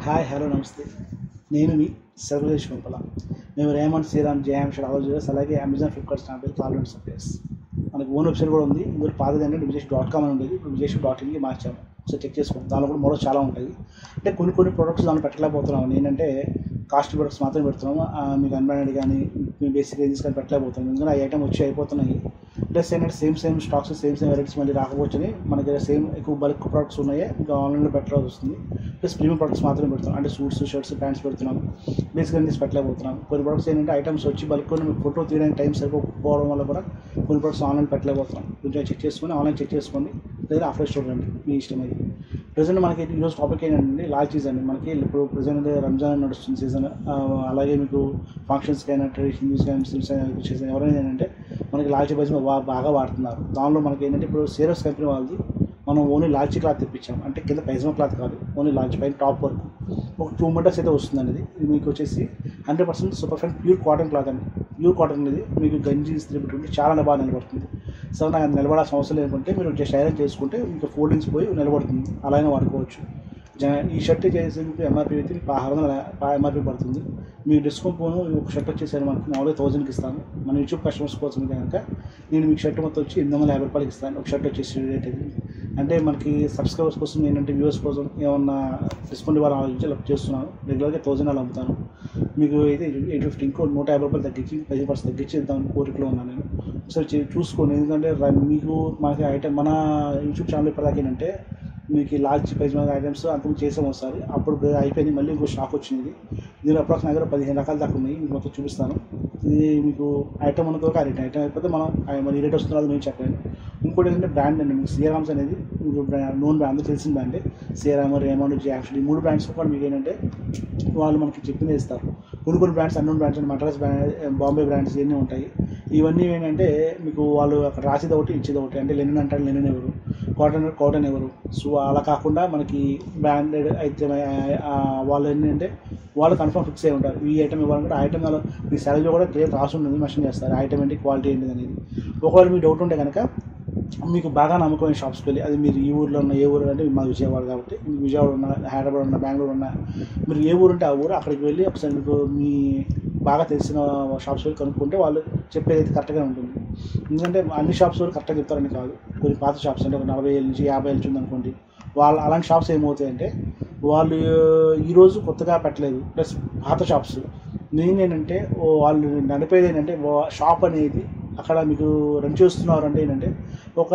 hi hello నమస్తే నేను మీ సర్వదేశ్ పంపల మేము రేమండ్ శ్రీరామ్ జేఎం షాడోజర్స్ అలాగే Amazon Flipkart Snapdeal call supplies మనకి ఓన్ వెబ్సైట్ కూడా ఉంది ఇందులో పాతది అంటే విజేష్ డాట్ కామ్ అని ఉండేది ఇప్పుడు విజేష్ డాట్ ఇన్కి మార్చాము సో చెక్ చేసుకోండి దానిలో కూడా మోడల్స్ చాలా ఉంటాయి అంటే కొన్ని కొన్ని ప్రొడక్ట్స్ దాన్ని పెట్టలేకపోతున్నాం ఏంటంటే కాస్ట్ ప్రొడక్ట్స్ మాత్రమే పెడుతున్నాము ఆ, మీకు అన్బ్రాండెడ్ కానీ మీ బేసిక్ రేంజెస్ కానీ పెట్టలేకపోతున్నాం ఎందుకంటే ఆ ఐటమ్ వచ్చి అయిపోతున్నాయి ప్లస్ ఏంటంటే same same stocks same same varieties మళ్ళీ రాకపోవచ్చని మనకి సేమ్ ఎక్కువ బల్క్ ప్రొడక్ట్స్ ఉన్నాయి ఇంకా ఆన్లైన్లో పెట్టాల్సి వస్తుంది ప్లస్ ప్రీమియం ప్రొడక్ట్స్ మాత్రమే పెడుతున్నాం అంటే సూట్స్ షర్ట్స్ ప్యాంట్స్ పెడుతున్నాం బేసిక్ రేంజెస్ పెట్టలేకపోతున్నాం కొన్ని ప్రొడక్ట్స్ ఏంటంటే ఐటమ్స్ వచ్చి బల్క్ ఫోటో తీయడానికి టైం సరిపోకపోవడం వల్ల కూడా కొన్ని ప్రొడక్ట్స్ ఆన్లైన్ పెట్టలేకపోతున్నాం కొంచెం చెక్ చేసుకొని ఆన్లైన్ చెక్ చేసుకోండి లేదా ఆఫ్లైన్ స్టోర్ రండి మీ ఇష్టం అది ప్రజెంట్ మనకి ఈరోజు టాపిక్ ఏంటంటే లాల్ చీజ్ అండి మనకి ఇప్పుడు ప్రజెంట్ రంజాన్ నడుస్తుంది సీజన్ అలాగే మీకు ఫంక్షన్స్కి అయినా ట్రెడిషన్ న్యూస్ కానీ ముస్లిమ్స్ అయినా ఎవరైనా ఏంటంటే మనకి లాల్చీ బజ్ బాగా వాడుతున్నారు దానిలో మనకి ఏంటంటే ఇప్పుడు సీరస్ కంపెనీ వాళ్ళది మనం ఓన్లీ లాల్చీ క్లాత్ తెప్పించాం అంటే కింద పైజమా క్లాత్ కాదు ఓన్లీ లాల్చీ పైన టాప్ వరకు ఒక టూ మీటర్స్ అయితే వస్తుందండి ఇది ఇది మీకు వచ్చేసి hundred percent super fine pure cotton cloth అండి ప్యూర్ కాటన్ అనేది మీకు గంజి ఇస్త్రీ పెట్టుకుంటే చాలా బాగా నిలబడుతుంది సో నాకు అది నిలబడాల్సిన అవసరం లేకుంటే మీరు జస్ట్ ఐరన్ చేసుకుంటే మీకు ఫోల్డింగ్స్ పోయి నిలబడుతుంది అలాగే వాడుకోవచ్చు జ- ఈ షర్ట్ చేసి మీకు ఎంఆర్పీ అయితే మీకు పదహారు వందల ఎంఆర్పీ పడుతుంది మీకు డిస్కౌంట్ పోను ఒక షర్ట్ వచ్చేసరి మనకి మామూలుగా థౌసండ్కి ఇస్తాను మన యూట్యూబ్ కస్టమర్స్ కోసం కనుక నేను మీకు షర్ట్ మొత్తం వచ్చి ఎనిమిది వందల యాభై రూపాయలకి ఇస్తాను ఒక షర్ట్ వచ్చేసి రేట్ ఇది అంటే మనకి సబ్స్క్రైబర్స్ కోసం ఏంటంటే వ్యూవర్స్ కోసం ఏమన్నా డిస్కౌంట్ ఇవ్వాలని ఆలోచించి అలా చేస్తున్నాను రెగ్యులర్గా థౌసండ్ అలా అమ్ముతాను మీకు అయితే ఎయిట్ ఫిఫ్టీ ఇంకో నూట యాభై రూపాయలు తగ్గించి పది పర్సెంట్ తగ్గించి ఇద్దామని కోరికలో ఉన్నాను నేను ఒకసారి చే- చూసుకోండి ఎందుకంటే ర- మీకు మనకి ఐటమ్ మన యూట్యూబ్ ఛానల్ ఇప్పటిదాకా ఏంటంటే మీకు ఈ లార్జ్ ప్రైజ్ మీద ఐటమ్స్ అంతకు చేసాం ఒకసారి అప్పుడు అయిపోయింది మళ్ళీ ఇంకో స్టాక్ వచ్చింది దీనిలో అప్రాక్స్ నా దగ్గర పదిహేను రకాల దాకా ఉన్నాయి మీకు మొత్తం చూపిస్తాను ఇది మీకు ఐటమ్ ఉన్నది ఒక రేట్ ఐటమ్ అయిపోతే మనం ఆ మరి రేట్ వస్తుందో అది నేను చెప్పలేను ఇంకోటి ఏంటంటే బ్రాండ్ అండి మీకు సిఆర్ఆమ్స్ అనేది మీకు నోన్ బ్రాండ్ తెలిసిన బ్రాండే సిఆర్ఆమ్ రేమండ్ జాక్షన్ ఈ మూడు బ్రాండ్స్ కూడా మీకు ఏంటంటే వాళ్ళు మనకి చెప్పిందే ఇస్తారు కొన్ని కొన్ని బ్రాండ్స్ అన్నోన్ బ్రాండ్స్ అంటే మద్రాస్ బ్రాండ్ బాంబే బ్రాండ్స్ ఇవన్నీ ఉంటాయి ఇవన్నీ ఏంటంటే మీకు వాళ్ళు అక్కడ రాసేది ఒకటి ఇచ్చేది ఒకటి అంటే లెనిన్ అంటారు లెనిన్ ఎవరు కాటన్ కాటన్ ఎవరు సో అలా కాకుండా మనకి బ్రాండెడ్ అయితే ఆ, వాళ్ళు ఏంటంటే వాళ్ళు కన్ఫర్మ్ ఫిక్స్ అయి ఉంటారు ఈ ఐటమ్ ఇవ్వాలంటే ఆ ఐటమ్ వాళ్ళు మీ శాలరీలో కూడా క్లియర్ రాసి ఉంటుంది మెన్షన్ చేస్తారు ఆ ఐటమ్ ఏంటి క్వాలిటీ ఏంటి అనేది ఒకవేళ మీకు డౌట్ ఉంటే కనుక మీకు బాగా నమ్మకమైన షాప్స్కి వెళ్ళి అది మీరు ఈ ఊర్లో ఉన్న ఏ ఊరు అంటే మా విజయవాడ కాబట్టి మీకు విజయవాడ ఉన్న హైదరాబాద్ ఉన్న బెంగళూరు ఉన్న మీరు ఏ ఊరు ఉంటే ఆ ఊరు అక్కడికి వెళ్ళి ఒకసారి మీకు మీ బాగా తెలిసిన షాప్స్ వెళ్ళి కనుక్కుంటే వాళ్ళు చెప్పేది అయితే కరెక్ట్గా ఉంటుంది ఎందుకంటే అన్ని షాప్స్ వాళ్ళు కరెక్ట్గా చెప్తారని కాదు కొన్ని పాత షాప్స్ అంటే ఒక నలభై ఏళ్ళ నుంచి యాభై ఏళ్ళ నుంచి ఉందనుకోండి వాళ్ళు అలాంటి షాప్స్ ఏమవుతాయంటే వాళ్ళు ఈరోజు కొత్తగా పెట్టలేదు ప్లస్ పాత షాప్స్ మెయిన్ ఏంటంటే ఓ వాళ్ళు నడిపేది ఏంటంటే వా- షాప్ అనేది అక్కడ మీకు రన్ చేస్తున్నారు అంటే ఏంటంటే ఒక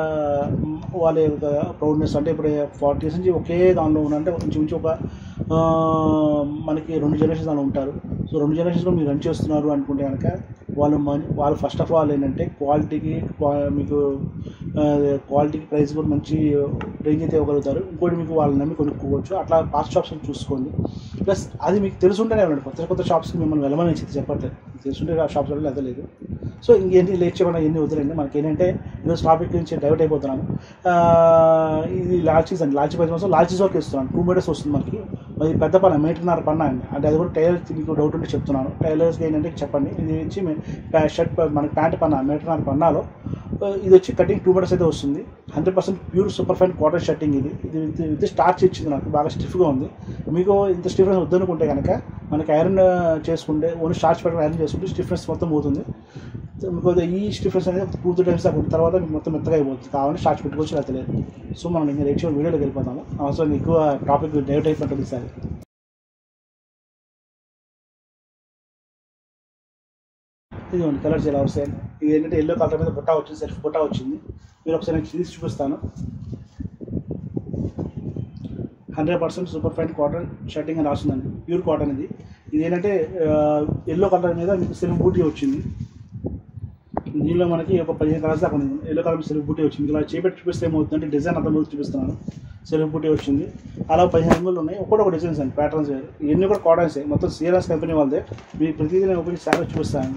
మ్, వాళ్ళ యొక్క ప్రౌడ్నెస్ అంటే ఇప్పుడు ఫార్టీ ఇయర్స్ నుంచి ఒకే దానిలో ఉన్నంటే ఇంచుమించు ఒక ఆ, మనకి రెండు జనరేషన్స్ దానిలో ఉంటారు సో రెండు జనరేషన్స్లో మీరు రన్ చేస్తున్నారు అనుకుంటే కనుక వాళ్ళు మనీ వాళ్ళు ఫస్ట్ ఆఫ్ ఆల్ ఏంటంటే క్వాలిటీకి క్వా- మీకు క్వాలిటీకి ప్రైస్ కూడా మంచి రేంజ్ అయితే ఇవ్వగలుగుతారు ఇంకోటి మీకు వాళ్ళని నమ్మి కొనుక్కోవచ్చు అట్లా పాస్ట్ షాప్స్ చూసుకోండి ప్లస్ అది మీకు తెలుసుంటేనే వెళ్ళండి కొత్త కొత్త షాప్స్కి మిమ్మల్ని వెళ్ళమని చెప్పి చెప్పట్లేదు మీకు తెలుసుంటే ఆ షాప్స్ వెళ్ళి అదే లేదు సో ఇంకేంటి లేట్ చేయకుండా ఎన్ని వదిలేండి మనకి ఏంటంటే ఈరోజు టాపిక్ నుంచి డైవర్ట్ అయిపోతున్నాను ఆ, ఇది లాల్చీస్ అండి లాల్చీ పైన మాత్రం లాల్చీస్ వరకు ఇస్తున్నాను టూ మీటర్స్ వస్తుంది మనకి మరి పెద్ద పన్న మీటర్న్నర పన్న అండి అంటే అది కూడా టైలర్ మీకు డౌట్ ఉంటే చెప్తున్నాను టైలర్స్కి ఏంటంటే చెప్పండి ఇది వచ్చి మీ ప్యా- షర్ట్ ప- మనకి ప్యాంట్ పన్న మీటర్న్నర పన్నాలో ఆ, ఇది వచ్చి కటింగ్ టూ మీటర్స్ అయితే వస్తుంది hundred percent pure super fine cotton shirting ఇది ఇది ఇది ఇది స్టార్చ్ ఇచ్చింది నాకు బాగా స్టిఫ్గా ఉంది మీకు ఇంత స్టిఫ్నెస్ వద్దనుకుంటే కనుక మనకి ఐరన్ చేసుకుంటే ఓన్లీ స్టార్చ్ పెట్టుకుని ఐరన్ చేసుకుంటే స్టిఫ్నెస్ మొత్తం పోతుంది సో మీకు అది ఈ స్టిఫ్నెస్ అనేది టూ త్రీ టైమ్స్ దాకా ఉన్న తర్వాత మీకు మొత్తం మెత్తగా అయిపోతుంది కావాలంటే స్టార్చ్ పెట్టుకోవచ్చు లేదా తెలియదు సో మనం ఇంకా రేక్షో వీడియోలోకి వెళ్ళిపోతాము అవసరం ఎక్కువ టాపిక్ డైవర్ట్ అయిపోతుంది ఈసారి ఇదిగోండి కలర్స్ ఎలా వస్తాయి ఇది ఏంటంటే ఎల్లో కలర్ మీద బుట్ట వచ్చింది సెల్ఫ్ బుట్ట వచ్చింది మీరు ఒకసారి నేను తీసి చూపిస్తాను hundred percent super fine cotton shirting అని రాస్తుందండి ప్యూర్ కాటన్ ఇది ఇది ఏంటంటే ఎల్లో కలర్ మీద మీకు సెల్ఫ్ బూటీ వచ్చింది దీనిలో మనకి ఒక పదిహేను కలర్స్ దాకా ఉంది ఎల్లో కలర్ సెల్ఫ్ బూటీ వచ్చింది ఇలా చేపెట్టి చూపిస్తే ఏమవుతుందంటే డిజైన్ అంత ముందు చూపిస్తున్నాను సెల్ఫ్ బూటీ వచ్చింది అలా పదిహేను రంగులు ఉన్నాయి ఒక్కొక్క డిజైన్స్ అండి ప్యాటర్న్స్ వేరు ఇవన్నీ కూడా కాటన్స్ మొత్తం సీరియస్ కంపెనీ వాళ్ళదే మీకు ప్రతిదీ నేను ఒకటి శారీ చూపిస్తాను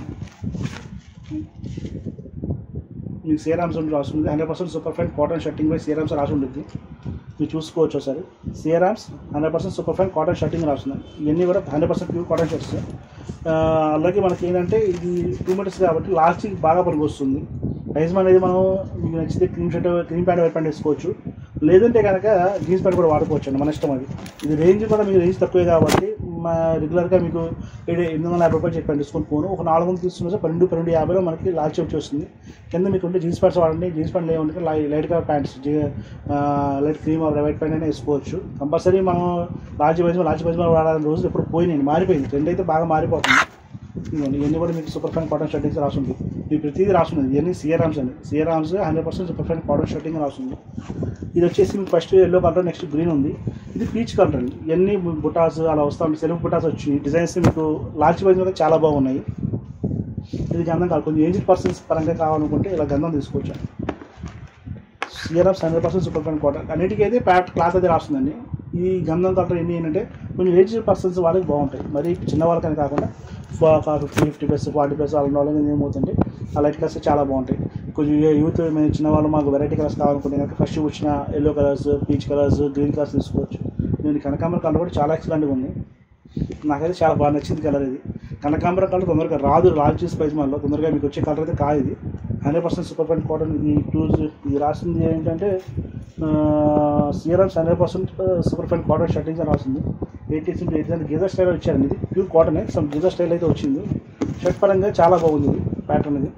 మీకు సీరామ్స్ ఉండి రాస్తుంది hundred percent super fine cotton shirting by Siyaram's రాసి ఉంటుంది మీరు చూసుకోవచ్చు ఒకసారి Siyaram's hundred percent super fine cotton shirting రాస్తుంది ఇవన్నీ కూడా hundred percent pure cotton shirts అలాగే మనకి ఏంటంటే ఇది టూ మీటర్స్ కాబట్టి లాస్ట్కి బాగా పనికి వస్తుంది ప్రైజ్ అనేది మనం మీకు నచ్చితే cream shirt cream pant white pant వేసుకోవచ్చు లేదంటే కనుక జీన్స్ ప్యాంట్ కూడా వాడుకోవచ్చు అండి మన ఇష్టం అది ఇది రేంజ్ కూడా మీకు రేంజ్ తక్కువే కాబట్టి మా రెగ్యులర్గా మీకు ఏడు ఎనిమిది వందల యాభై రూపాయలు చెప్పాను డిస్కౌంట్ పోను ఒక నాలుగు వందలు తీసుకున్న సార్ పన్నెండు పన్నెండు యాభైలో మనకి లాల్చి వచ్చి వస్తుంది కింద మీకు ఉంటే జీన్స్ ప్యాంట్స్ వాడండి జీన్స్ ప్యాంట్ లేవంటే లై లైట్గా pants light cream white pant అయినా వేసుకోవచ్చు కంపల్సరీ మనం లాల్చి బైజ్ లాల్చి బైజ్ వాడాలని రోజులు ఎప్పుడు పోయినాయి మారిపోయింది ట్రెండ్ అయితే బాగా మారిపోతుంది ఇదిగోండి ఇవన్నీ కూడా మీకు సూపర్ ఫైన్ కాటన్ షర్టింగ్స్ రాస్తుంది మీ ప్రతిదీ రాస్తుంది ఇవన్నీ సియరామ్స్ అండి Siyaram's hundred percent super fine cotton shirting రాస్తుంది ఇది వచ్చేసి మీకు first yellow colour next green ఉంది ఇది పీచ్ కలర్ అండి ఇవన్నీ బుటాస్ అలా వస్తూ ఉంటాయి సెల్ఫ్ బుటాస్ వచ్చి డిజైన్స్ మీకు లాల్చి బైజ్ మీద చాలా బాగున్నాయి ఇది గంధం కాదు కొంచెం ఏజ్డ్ పర్సన్స్ పరంగా కావాలనుకుంటే ఇలా గంధం తీసుకోవచ్చు Siyaram's hundred percent super fine cotton అన్నిటికీ అయితే ప్యాట్ క్లాత్ అయితే రాస్తుందండి ఈ గంధం కలర్ ఎన్ని ఏంటంటే కొంచెం ఏజ్ పర్సన్స్ వాళ్ళకి బాగుంటాయి మరి చిన్న వాళ్ళకని కాకుండా fifty fifty plus forty plus వాళ్ళ వాళ్ళకి ఏమవుతుంటే ఆ లైట్ కలర్స్ చాలా బాగుంటాయి కొంచెం యూత్ మేము చిన్న వాళ్ళు మాకు వెరైటీ కలర్స్ కావాలనుకుంటే కనుక ఫస్ట్ వచ్చిన yellow colours peach colours green colours తీసుకోవచ్చు నేను కనకాంబర కలర్ కూడా చాలా ఎక్సలెంట్గా ఉంది నాకైతే చాలా బాగా నచ్చింది కలర్ ఇది కనకాంబర కలర్ తొందరగా రాదు రాజు స్పైస్ మనలో తొందరగా మీకు వచ్చే కలర్ అయితే కాదు ఇది hundred percent super fine cotton ఇది టూజ్ ఇది రాసింది ఏంటంటే Siyaram's hundred percent super fine cotton shirtings అని రాసింది eighty six eighty seven geezer style వచ్చారండి ఇది pure cotton some geezer style అయితే వచ్చింది షర్ట్ పరంగా చాలా బాగుంది ఇది ప్యాటర్న్ ఇది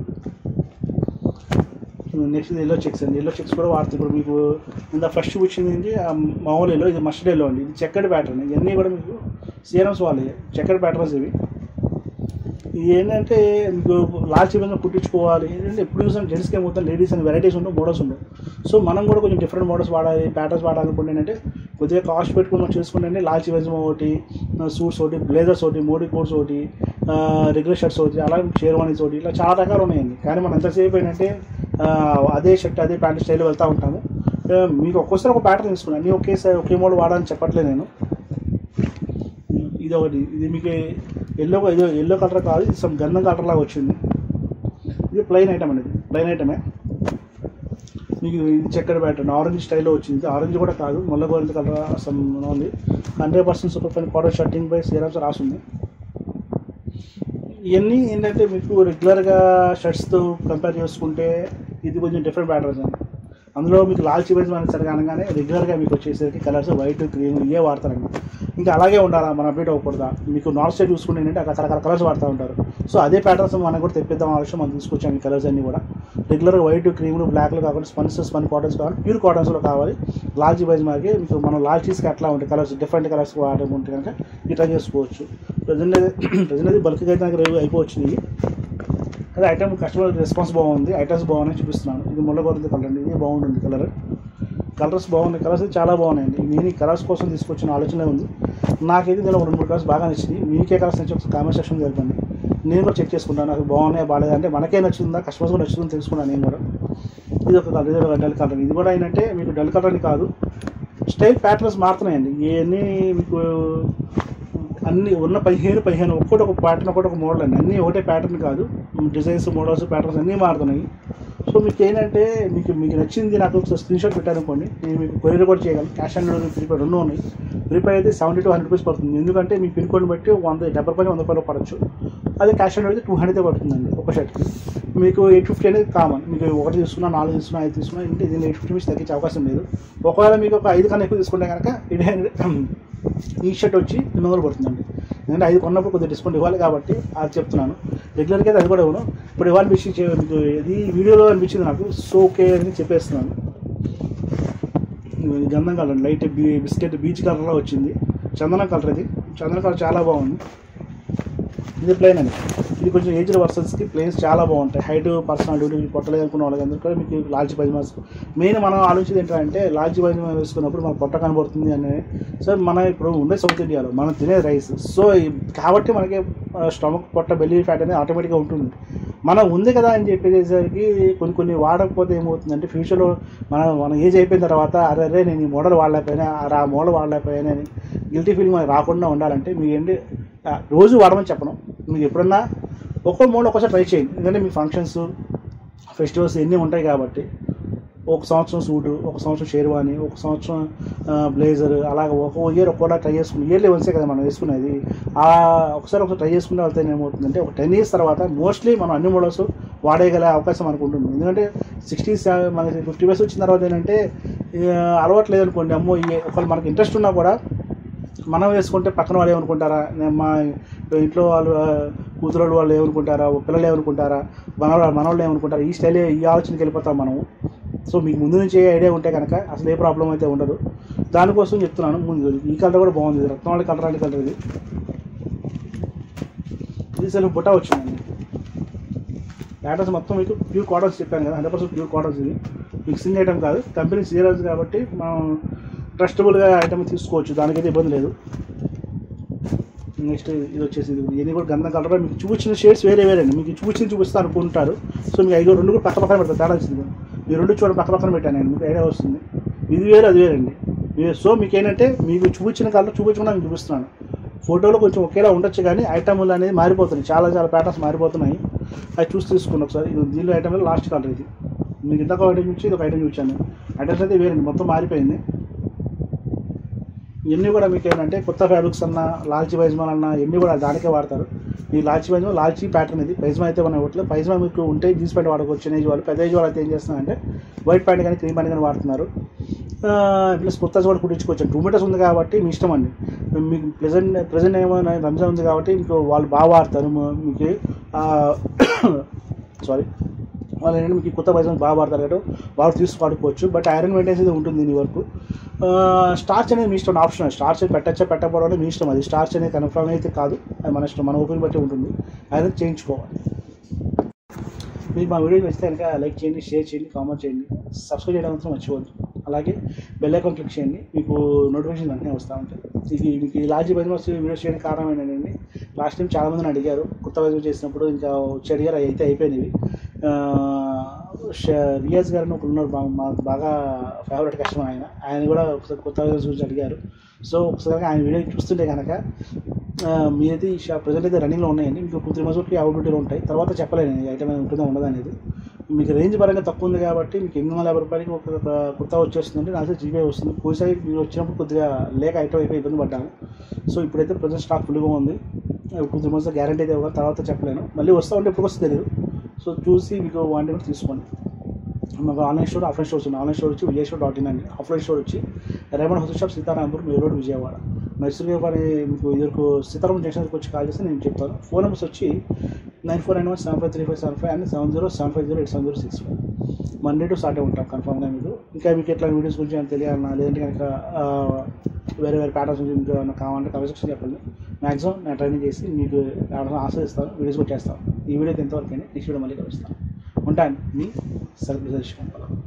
నెక్స్ట్ ఎల్లో చెక్స్ అండి ఎల్లో చెక్స్ కూడా వాడుతుంది ఇప్పుడు మీకు ఇంత ఫస్ట్ వచ్చింది ఏంటి ఆ మామూలు ఎల్లో ఇది మస్టర్డ్ ఎల్లో అండి ఇది చెక్కడ్ ప్యాటర్న్ ఇవన్నీ కూడా మీకు సీరమ్స్ వాళ్ళే చెక్కడ్ ప్యాటర్న్స్ ఇవి ఇది ఏంటంటే మీకు లాల్చి మీద కుట్టించుకోవాలి ఏంటంటే ఎప్పుడు చూసాం జెంట్స్కి ఏమవుతాం లేడీస్ అని వెరైటీస్ ఉండవు మోడల్స్ ఉండవు సో మనం కూడా కొంచెం డిఫరెంట్ మోడల్స్ వాడాలి ప్యాటర్న్స్ వాడాలనుకుంటే ఏంటంటే కొద్దిగా కాస్ట్ పెట్టుకుని మనం చేసుకుంటే లాల్చి వెజం ఒకటి సూట్స్ ఒకటి బ్లేజర్స్ ఒకటి మోడీ కోట్స్ ఒకటి రెగ్యులర్ షర్ట్స్ ఒకటి అలాగే షేర్వానీస్ ఒకటి ఇలా చాలా రకాలు ఉన్నాయండి కానీ మనం ఎంతసేపు ఏంటంటే ఆ, అదే షర్ట్ అదే ప్యాంట్ స్టైల్ వెళ్తూ ఉంటాము ఆ, మీకు ఒక్కోసారి ఒక ప్యాటర్న్ తీసుకున్నాను అన్నీ ఒకేసారి ఒకే మోడల్ వాడాలని చెప్పట్లేదు నేను ఇది ఒకటి ఇది మీకు ఎల్లో ఇది ఎల్లో కలర్ కాదు ఇది సమ్ గంధం కలర్ లాగా వచ్చింది ఇది ప్లెయిన్ ఐటమ్ అండి ఇది ప్లెయిన్ ఐటమే మీకు ఇది చక్కెర ప్యాటర్న్ ఆరెంజ్ స్టైల్లో వచ్చింది ఆరెంజ్ కూడా కాదు ముల్ల గోరింత కలర్ సమ్ ఉంది hundred percent super fine powder shirting by Siyaram's రాసింది ఇవన్నీ ఏంటంటే మీకు రెగ్యులర్గా షర్ట్స్తో కంపేర్ చేసుకుంటే ఇది కొంచెం డిఫరెంట్ ప్యాటర్న్స్ అండి అందులో మీకు లాల్చి వైజ్ మన సరిగా అనగానే రెగ్యులర్గా మీకు వచ్చేసరికి కలర్స్ వైట్ క్రీమ్ ఇవే వాడతారండి ఇంకా అలాగే ఉండాలా మన అప్డేట్ అవ్వకూడదా మీకు నార్త్ సైడ్ చూసుకుంటే ఏంటంటే అక్కడ రకరకాల కలర్స్ వాడుతూ ఉంటారు సో అదే ప్యాటర్న్స్ మనం కూడా తెప్పిద్దాం ఆలోచన మనం తీసుకొచ్చాం ఈ కలర్స్ అన్నీ కూడా రెగ్యులర్గా వైట్ క్రీమ్లు బ్లాక్లు కాకుండా స్పన్స్ స్పన్ కాటన్స్ కావాలి ప్యూర్ కాటన్స్లో కావాలి లాల్చీ వైజ్ మనకి మీకు మనం లాల్చీస్కి అట్లా ఉంటాయి కలర్స్ డిఫరెంట్ కలర్స్ వాడకుంటే కనుక ఇట్లా చేసుకోవచ్చు ప్రజెంట్ ప్రజెంట్ అయితే బల్క్గా అయితే నాకు రేవు అయిపోవచ్చింది అదే ఐటమ్ కస్టమర్ రెస్పాన్స్ బాగుంది ఐటమ్స్ బాగున్నాయి చూపిస్తున్నాను ఇది ముళ్ళగోరింది కలర్ అండి ఇది బాగుంటుంది కలర్ కలర్స్ బాగున్నాయి కలర్స్ అయితే చాలా బాగున్నాయండి నేను ఈ కలర్స్ కోసం తీసుకొచ్చిన ఆలోచన ఉంది నాకైతే దీనిలో రెండు మూడు కలర్స్ బాగా నచ్చింది మీకే కలర్స్ నచ్చి ఒకసారి కామెంట్ సెక్షన్ తెలిపండి నేను కూడా చెక్ చేసుకుంటాను నాకు బాగున్నాయి బాగాలేదు అంటే మనకే నచ్చుతుందా కస్టమర్స్ కూడా నచ్చుతుందని తెలుసుకున్నాను నేను కూడా ఇది ఒక కలర్ ఇది ఒక డల్ కలర్ ఇది కూడా ఏంటంటే మీకు డల్ కలర్ అని కాదు స్టైల్ ప్యాటర్న్స్ మారుతున్నాయండి ఇవన్నీ మీకు అన్ని ఉన్న పదిహేను పదిహేను ఒక్కటి ఒక ప్యాటర్న్ ఒకటి ఒక మోడల్ అండి అన్నీ ఒకటే ప్యాటర్న్ కాదు డిజైన్స్ మోడల్స్ ప్యాటర్న్స్ అన్నీ మారుతున్నాయి సో మీకు ఏంటంటే మీకు మీకు నచ్చింది నాకు ఒకసారి స్క్రీన్ షాట్ పెట్టారనుకోండి నేను మీకు కొరియర్ కూడా చేయగలను క్యాష్ ఆన్ డెలివరీ ప్రిపేర్ రెండు ఉన్నాయి ప్రిపేర్ అయితే సెవెంటీ టు హండ్రెడ్ రూపీస్ పడుతుంది ఎందుకంటే మీ పిన్ కోడ్ని బట్టి వంద డెబ్బై రూపాయలు వంద రూపాయలు పడచ్చు అదే cash on delivery two hundred పడుతుందండి ఒక షర్ట్కి మీకు ఎయిట్ ఫిఫ్టీ అనేది కామన్ మీకు ఒకటి తీసుకున్నా నాలుగు తీసుకున్నా ఐదు తీసుకున్నా ఇంటి దీన్ని ఎయిట్ ఫిఫ్టీ తగ్గించే అవకాశం లేదు ఒకవేళ మీకు ఒక ఐదు కన్నా ఎక్కువ తీసుకుంటే కనుక ఇది ఈ షర్ట్ వచ్చి ఎనిమిది వందలు పడుతుందండి ఎందుకంటే ఐదు కొన్నప్పుడు కొద్దిగా డిస్కౌంట్ ఇవ్వాలి కాబట్టి అది చెప్తున్నాను రెగ్యులర్గా అయితే అది కూడా ఇవ్వను ఇప్పుడు ఇవ్వాలి అనిపించి మీకు ఇది వీడియోలో అనిపించింది నాకు సో ఓకే అని చెప్పేస్తున్నాను ఇది గంధం కలర్ లైట్ బీ బిస్కెట్ బీచ్ కలర్లో వచ్చింది చందనం కలర్ ఇది చందనం కలర్ చాలా బాగుంది ఇది ప్లెయిన్ అండి ఇది కొంచెం ఏజ్డ్ పర్సన్స్కి ప్లేస్ చాలా బాగుంటాయి హైట్ పర్సనాలిటీ పొట్టలేదు అనుకున్న వాళ్ళందరూ కూడా మీకు లాల్చి పైజమాస్ మెయిన్ మనం ఆలోచించేది ఏంటంటే లాల్చి పైజమా వేసుకున్నప్పుడు మన పొట్ట కనబడుతుంది అని సో మన ఇప్పుడు ఉండే సౌత్ ఇండియాలో మనం తినే రైస్ సో ఈ- కాబట్టి మనకి స్టమక్ పొట్ట బెల్లీ ఫ్యాట్ అనేది ఆటోమేటిక్గా ఉంటుంది మనం ఉంది కదా అని చెప్పేసరికి కొన్ని కొన్ని వాడకపోతే ఏమవుతుందంటే ఫ్యూచర్లో మనం మన ఏజ్ అయిపోయిన తర్వాత అరే అరే నేను ఈ మోడల్ వాడలేకపోయినా అరే ఆ మోడల్ వాడలేకపోయినా అని గిల్టీ ఫీలింగ్ మనకి రాకుండా ఉండాలంటే మీకు ఏంటి ఆ, రోజు వాడమని చెప్పను మీకు ఎప్పుడన్నా ఒక్కో మోడల్ ఒక్కోసారి ట్రై చేయండి ఎందుకంటే మీ ఫంక్షన్స్ ఫెస్టివల్స్ ఎన్ని ఉంటాయి కాబట్టి ఒక సంవత్సరం సూటు ఒక సంవత్సరం షేర్వాణి ఒక సంవత్సరం బ్లేజర్ అలాగే ఒక ఇయర్ ఒక్కోలా ట్రై చేసుకుని ఇయర్లీ వన్సే కదా మనం వేసుకునేది ఆ ఒకసారి ఒకసారి ట్రై చేసుకుంటే వెళ్తే ఏమవుతుందంటే ఒక టెన్ ఇయర్స్ తర్వాత మోస్ట్లీ మనం అన్ని మోడల్స్ వాడేయగల అవకాశం మనకు ఉంటుంది ఎందుకంటే సిక్స్టీ మనకి ఫిఫ్టీ ఇయర్స్ వచ్చిన తర్వాత ఏంటంటే ఆ, అలవాటు లేదనుకోండి అమ్మో ఇవి ఒకవేళ మనకి ఇంట్రెస్ట్ ఉన్నా కూడా మనం వేసుకుంటే పక్కన వాళ్ళు ఏమనుకుంటారా నేను మా ఇంట్లో వాళ్ళు ఆ, కూతురు వాళ్ళు ఏమనుకుంటారా పిల్లలు ఏమనుకుంటారా మనవాళ్ళు మనవాళ్ళు ఏమనుకుంటారా ఈ స్టైల్ ఈ ఆలోచనకి వెళ్ళిపోతాం మనము సో మీకు ముందు నుంచి ఏ ఐడియా ఉంటే కనుక అసలు ఏ ప్రాబ్లం అయితే ఉండదు దానికోసం చెప్తున్నాను ముందు ఈ కలర్ కూడా బాగుంది ఇది రత్నవాళి కలర్ అంటే కలర్ ఇది ఇది అసలు బుట్ట వచ్చిందండి ప్యాటర్న్స్ మొత్తం మీకు ప్యూర్ కాటన్స్ చెప్పాను కదా హండ్రెడ్ పర్సెంట్ ప్యూర్ కాటన్స్ ఇది మిక్సింగ్ ఐటమ్ కాదు కంపెనీ సీరియస్ కాబట్టి మనం ట్రస్టబుల్గా ఐటమ్ తీసుకోవచ్చు దానికైతే ఇబ్బంది లేదు నెక్స్ట్ ఇది వచ్చేసి ఇది ఇవన్నీ కూడా గంధం కలర్ మీకు చూపించిన షేడ్స్ వేరే వేరే అండి మీకు చూపించింది చూపిస్తా అనుకుంటారు సో మీకు ఐదు రెండు కూడా పక్క పక్కన పెడతారు తేడా వచ్చింది మీరు రెండు చూడండి పక్క పక్కన పెట్టాను నేను మీకు ఐడియా వస్తుంది ఇది వేరు అది వేరండి మీరు సో మీకు ఏంటంటే మీకు చూపించిన కలర్ చూపించకుండా మీకు చూపిస్తున్నాను ఫోటోలో కొంచెం ఒకేలా ఉండొచ్చు కానీ ఐటమ్లు అనేది మారిపోతున్నాయి చాలా చాలా ప్యాటర్న్స్ మారిపోతున్నాయి అది చూసి తీసుకోండి ఒకసారి ఇది దీనిలో ఐటమ్ లాస్ట్ కలర్ ఇది మీకు ఇంతకు ఐటమ్ చూసి ఇది ఒక ఐటమ్ చూపించాను ఐటమ్స్ అయితే వేరండి మొత్తం మారిపోయింది ఇవన్నీ కూడా మీకు ఏంటంటే కొత్త ఫ్యాబ్రిక్స్ అన్నా లాల్చీ పైజ్మాల్ అన్నా ఇవన్నీ కూడా దానికే వాడతారు ఈ లాల్చీ పైజ్మా లాల్చీ ప్యాటర్న్ ఇది పైజ్మా అయితే మనం ఇవ్వట్లేదు పైజ్మా మీకు ఉంటే జీన్స్ ప్యాంట్ వాడుకోవచ్చు చిన్న ఏజ్ వాళ్ళు పెద్ద ఏజ్ వాళ్ళు అయితే ఏం చేస్తున్నారంటే వైట్ ప్యాంట్ కానీ క్రీమ్ ప్యాంట్ కానీ వాడుతున్నారు ప్లస్ కొత్త కూడా కుట్టించుకోవచ్చు టూ మీటర్స్ ఉంది కాబట్టి మీ ఇష్టం అండి మీకు ప్రెజెంట్ ప్రెజెంట్ ఏమో రంజాన్ ఉంది కాబట్టి మీకు వాళ్ళు బాగా వాడతారు మ- మీకు సారీ వాళ్ళు ఏంటంటే మీకు ఈ కొత్త పైసలు బాగా వాడతారు కాబట్టి వాళ్ళు తీసి వాడుకోవచ్చు బట్ ఐరన్ మెయింటెన్స్ అయితే ఉంటుంది దీని వరకు స్టార్చ్ అనేది మీ ఇష్టం ఆప్షన్ స్టార్చ్ పెట్టచ్చా పెట్టకపోవడం అనేది మీ ఇష్టం అది స్టార్చ్ అనేది కన్ఫర్మ్ అయితే కాదు అది మన ఇష్టం మన ఓపెన్ బట్టి ఉంటుంది ఐరన్ చేయించుకోవాలి మీకు మా వీడియో నచ్చితే కనుక లైక్ చేయండి షేర్ చేయండి కామెంట్ చేయండి సబ్స్క్రైబ్ చేయడం మాత్రం మర్చిపోవద్దు అలాగే బెల్ ఐకాన్ క్లిక్ చేయండి మీకు నోటిఫికేషన్ వెంటనే వస్తూ ఉంటాయి ఇది మీకు ఈ లార్జ్ బైజ్మాస్ వీడియోస్ చేయడానికి కారణం ఏంటంటే లాస్ట్ టైం చాలామందిని అడిగారు కొత్త బైజ్మాస్ చేసినప్పుడు ఇంకా వచ్చి అడిగారు అవి అయితే అయిపోయినవి ఆ, ష- రియాజ్ గారు అని ఒకరు ఉన్నారు బాగా మాకు బాగా ఫేవరెట్ కస్టమర్ ఆయన ఆయన కూడా ఒకసారి కొత్త బైజ్మాస్ గురించి అడిగారు సో ఒకసారి ఆయన వీడియో చూస్తుంటే కనుక ఆ, మీరైతే ఈ షాప్ ప్రజెంట్ అయితే రన్నింగ్లో ఉన్నాయండి మీకు టూ త్రీ మంత్స్ వరకు అవైలబిలిటీలో ఉంటాయి తర్వాత చెప్పలేను ఈ ఐటమ్ అనేది ఉంటుందా ఉండదా అనేది మీకు రేంజ్ పరంగా తక్కువ ఉంది కాబట్టి మీకు ఎనిమిది వందల యాభై రూపాయలకి ఒక ఒక కుర్తా వచ్చేస్తుందంటే నాకు జీబీ వస్తుంది పోయిసారి మీరు వచ్చినప్పుడు కొద్దిగా లేక ఐటమ్ అయిపోయి ఇబ్బంది పడ్డాను సో ఇప్పుడైతే ప్రజెంట్ స్టాక్ ఫుల్గా ఉంది టూ త్రీ మంత్స్ గ్యారంటీ అయితే ఇవ్వాలి తర్వాత చెప్పలేను మళ్ళీ వస్తా ఉంటే ఎప్పుడు వస్తుంది తెలియదు సో చూసి మీకు వాంటి కూడా తీసుకోండి మాకు ఆన్లైన్ స్టోర్ ఆఫ్లైన్ స్టోర్స్ ఉన్నాయి ఆన్లైన్ స్టోర్ వచ్చి విజయ్ స్టోర్ డాట్ ఇన్ అండి ఆఫ్లైన్ స్టోర్ వచ్చి రేమన్ హౌస్ షాప్ సీతారాంపూర్ మీ రోడ్ విజయవాడ మైసూర్ పని మీకు ఇద్దరు సీతారాం జంక్షన్కి వచ్చి కాల్ చేస్తే నేను చెప్తాను ఫోన్ నెంబర్స్ వచ్చి nine four nine one seven five three five seven five and seven zero seven five zero eight seven zero six five Monday to Saturday ఉంటాం కన్ఫామ్గా మీకు ఇంకా మీకు ఎట్లా వీడియోస్ గురించి ఏమైనా తెలియాలన్నా లేదంటే కనుక ఆ, వేరే వేరే ప్యాటర్న్స్ గురించి ఇంకా ఏమైనా కావాలంటే కమెంట్ సెక్షన్ చెప్పండి మ్యాక్సిమం నేను ట్రైనింగ్ చేసి మీకు ఆశ్రయిస్తాను వీడియోస్ కూడా చేస్తాను ఈ వీడియో ఎంతవరకు నెక్స్ట్ వీడియో మళ్ళీ కలుస్తాను ఉంటాను మీ సర్వీస్